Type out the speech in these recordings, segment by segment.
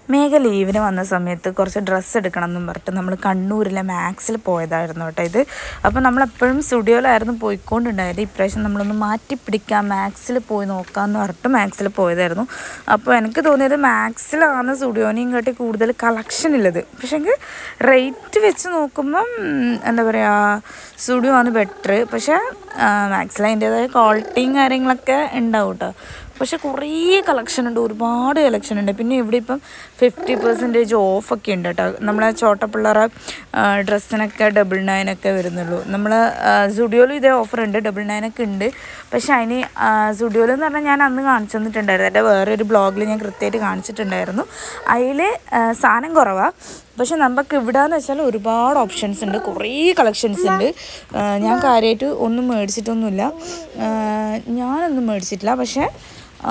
മേഘ ലീവിന് വന്ന സമയത്ത് കുറച്ച് ഡ്രസ്സ് എടുക്കണം എന്നും പറഞ്ഞിട്ട് നമ്മൾ കണ്ണൂരിലെ മാക്സിൽ പോയതായിരുന്നു കേട്ടോ ഇത് അപ്പോൾ നമ്മളെപ്പോഴും സ്റ്റുഡിയോയിലായിരുന്നു പോയിക്കൊണ്ടുണ്ടായത് ഇപ്രാവശ്യം നമ്മളൊന്ന് മാറ്റി പിടിക്കാം മാക്സിൽ പോയി നോക്കാമെന്ന് പറഞ്ഞിട്ട് മാക്സിൽ പോയതായിരുന്നു അപ്പോൾ എനിക്ക് തോന്നിയത് മാക്സിലാണ് സ്റ്റുഡിയോനെയും കാട്ടി കൂടുതൽ കളക്ഷൻ ഉള്ളത് പക്ഷേ റേറ്റ് വെച്ച് നോക്കുമ്പം ഉം, എന്താ പറയുക സ്റ്റുഡിയോ ആണ് ബെറ്റർ പക്ഷേ മാക്സിൽ അതിൻ്റേതായ ക്വാളിറ്റിയും കാര്യങ്ങളൊക്കെ ഉണ്ടാവും കേട്ടോ പക്ഷെ കുറേ കളക്ഷൻ ഉണ്ട് ഒരുപാട് കളക്ഷൻ ഉണ്ട് പിന്നെ ഇവിടെ ഇപ്പം ഫിഫ്റ്റി പെർസെൻറ്റേജ് ഓഫൊക്കെ ഉണ്ട് കേട്ടോ നമ്മളെ ചോട്ടപ്പിള്ളറ ഡ്രസ്സിനൊക്കെ ഡബിൾ നയനൊക്കെ വരുന്നുള്ളൂ നമ്മൾ സുഡിയോയിലും ഇതേ ഓഫർ ഉണ്ട് ഡബിൾ നയനൊക്കെ ഉണ്ട് പക്ഷെ അതിന് സുഡിയോയിൽ എന്ന് പറഞ്ഞാൽ ഞാൻ അന്ന് കാണിച്ചു തന്നിട്ടുണ്ടായിരുന്നു എൻ്റെ വേറൊരു ബ്ലോഗിൽ ഞാൻ കൃത്യമായിട്ട് കാണിച്ചിട്ടുണ്ടായിരുന്നു അതിൽ സാധനം കുറവാണ് പക്ഷെ നമുക്ക് ഇവിടെ എന്ന് വെച്ചാൽ ഒരുപാട് ഓപ്ഷൻസ് ഉണ്ട് കുറേ കളക്ഷൻസ് ഉണ്ട് ആ, ഞാൻ കാര്യമായിട്ട് ഒന്നും മേടിച്ചിട്ടൊന്നുമില്ല ആ, ഞാനൊന്നും മേടിച്ചിട്ടില്ല പക്ഷേ ആ,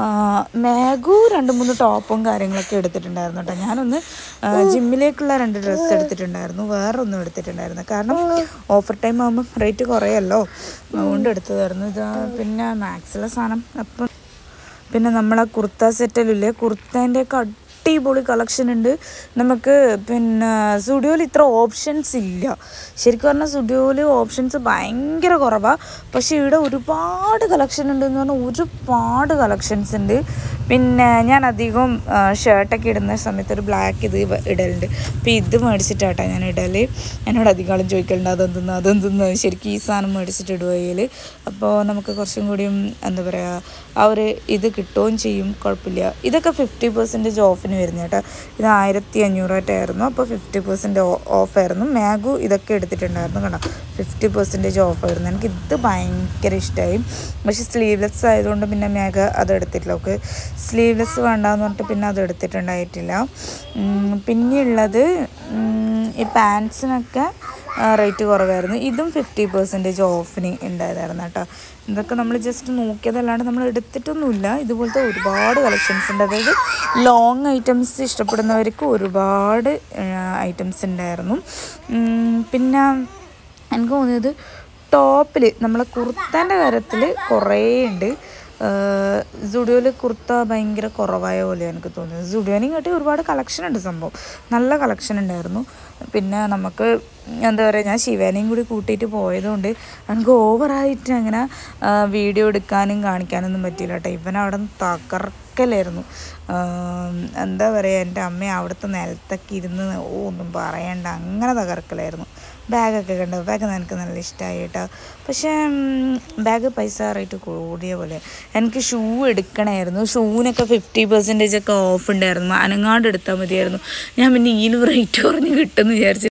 മാഗു രണ്ട് മൂന്ന് ടോപ്പും കാര്യങ്ങളൊക്കെ എടുത്തിട്ടുണ്ടായിരുന്നു കേട്ടോ ഞാനൊന്ന് ആ, ജിമ്മിലേക്കുള്ള രണ്ട് ഡ്രസ്സ് എടുത്തിട്ടുണ്ടായിരുന്നു വേറെ ഒന്നും എടുത്തിട്ടുണ്ടായിരുന്നു കാരണം ഓഫർ ടൈം ആകുമ്പം റേറ്റ് കുറയല്ലോ അതുകൊണ്ട് എടുത്തതായിരുന്നു ഇത് പിന്നെ മാക്സിലെ സാധനം അപ്പം പിന്നെ നമ്മളെ കുർത്ത സെറ്റലില്ലേ കുർത്തേൻ്റെയൊക്കെ അടിപൊളി കളക്ഷൻ ഉണ്ട് നമുക്ക് പിന്നെ സ്റ്റുഡിയോയിൽ ഇത്ര ഓപ്ഷൻസ് ഇല്ല ശരിക്കും പറഞ്ഞാൽ സ്റ്റുഡിയോയിൽ ഓപ്ഷൻസ് ഭയങ്കര കുറവാണ് പക്ഷേ ഇവിടെ ഒരുപാട് കളക്ഷൻ ഉണ്ട് എന്ന് പറഞ്ഞാൽ ഒരുപാട് കളക്ഷൻസ് ഉണ്ട് പിന്നെ ഞാൻ അധികം ഷർട്ടൊക്കെ ഇടുന്ന സമയത്ത് ഒരു ബ്ലാക്ക് ഇത് വ- ഇടലുണ്ട് അപ്പോൾ ഇത് മേടിച്ചിട്ടാട്ടോ ഞാൻ ഇടൽ എന്നോട് അധികം ആളും ചോദിക്കലുണ്ട് അതെന്തെന്ന് അതെന്തെന്ന് ശരിക്കും ഈ സാധനം മേടിച്ചിട്ട് ഇടുക കയ്യിൽ അപ്പോൾ നമുക്ക് കുറച്ചും കൂടിയും എന്താ പറയുക ആ ഒരു ഇത് കിട്ടുകയും ചെയ്യും കുഴപ്പമില്ല ഇതൊക്കെ ഫിഫ്റ്റി പെർസെൻറ്റേജ് ഓഫിന് വരുന്നത് കേട്ടോ ഇത് ആയിരത്തി അഞ്ഞൂറായിട്ടായിരുന്നു അപ്പോൾ ഫിഫ്റ്റി പെർസെൻറ്റ് ഓഫായിരുന്നു മാഗു ഇതൊക്കെ എടുത്തിട്ടുണ്ടായിരുന്നു കണ്ടോ ഫിഫ്റ്റി പെർസെൻറ്റേജ് ഓഫായിരുന്നു എനിക്ക് ഇത് ഭയങ്കര ഇഷ്ടമായി പക്ഷേ സ്ലീവ്ലെസ് ആയതുകൊണ്ട് പിന്നെ മേഘ അത് എടുത്തിട്ടില്ല ഓക്കെ സ്ലീവ്ലെസ് വേണ്ടാന്ന് പറഞ്ഞിട്ട് പിന്നെ അത് എടുത്തിട്ടുണ്ടായിട്ടില്ല ഉം, പിന്നെയുള്ളത് ഉം, ഈ പാൻസിനൊക്കെ റേറ്റ് കുറവായിരുന്നു ഇതും ഫിഫ്റ്റി പെർസെൻറ്റേജ് ഓഫിന് ഉണ്ടായതായിരുന്നു കേട്ടോ ഇതൊക്കെ നമ്മൾ ജസ്റ്റ് നോക്കിയതല്ലാണ്ട് നമ്മൾ എടുത്തിട്ടൊന്നുമില്ല ഇതുപോലത്തെ ഒരുപാട് കളക്ഷൻസ് ഉണ്ട് അതായത് ലോങ് ഐറ്റംസ് ഇഷ്ടപ്പെടുന്നവർക്ക് ഒരുപാട് ഐറ്റംസ് ഉണ്ടായിരുന്നു ഉം, പിന്നെ എനിക്ക് തോന്നിയത് ടോപ്പിൽ നമ്മളെ കുർത്തേൻ്റെ കാര്യത്തിൽ കുറേ ഉണ്ട് സുഡിയോയിൽ കുർത്ത ഭയങ്കര കുറവായ പോലെ എനിക്ക് തോന്നിയത് സുഡിയോനെയും കാട്ടി ഒരുപാട് കളക്ഷൻ ഉണ്ട് സംഭവം നല്ല കളക്ഷൻ ഉണ്ടായിരുന്നു പിന്നെ നമുക്ക് എന്താ പറയുക ഞാൻ ശിവേനെയും കൂടി കൂട്ടിയിട്ട് പോയതുകൊണ്ട് എനിക്ക് ഓവറായിട്ട് അങ്ങനെ വീഡിയോ എടുക്കാനും കാണിക്കാനൊന്നും പറ്റിയില്ല കേട്ടോ ഇവൻ അവിടെ നിന്ന് തകർക്കലായിരുന്നു ആം, എന്താ പറയുക എൻ്റെ അമ്മ അവിടുത്തെ നിലത്തൊക്കെ ഇരുന്ന് ഓ ഒന്നും പറയണ്ട അങ്ങനെ തകർക്കലായിരുന്നു ബാഗൊക്കെ കണ്ടു ബാഗ് എനിക്ക് നല്ല ഇഷ്ടമായി കേട്ടോ പക്ഷേ ബാഗ് പൈസ റേറ്റ് കൂടിയ പോലെ എനിക്ക് ഷൂ എടുക്കണമായിരുന്നു ഷൂവിനൊക്കെ ഫിഫ്റ്റി പെർസെൻറ്റേജ് ഒക്കെ ഓഫ് ഉണ്ടായിരുന്നു അനങ്ങാണ്ട് എടുത്താൽ മതിയായിരുന്നു ഞാൻ പിന്നെ ഈനും റേറ്റ് കുറഞ്ഞ് കിട്ടുമെന്ന് വിചാരിച്ചു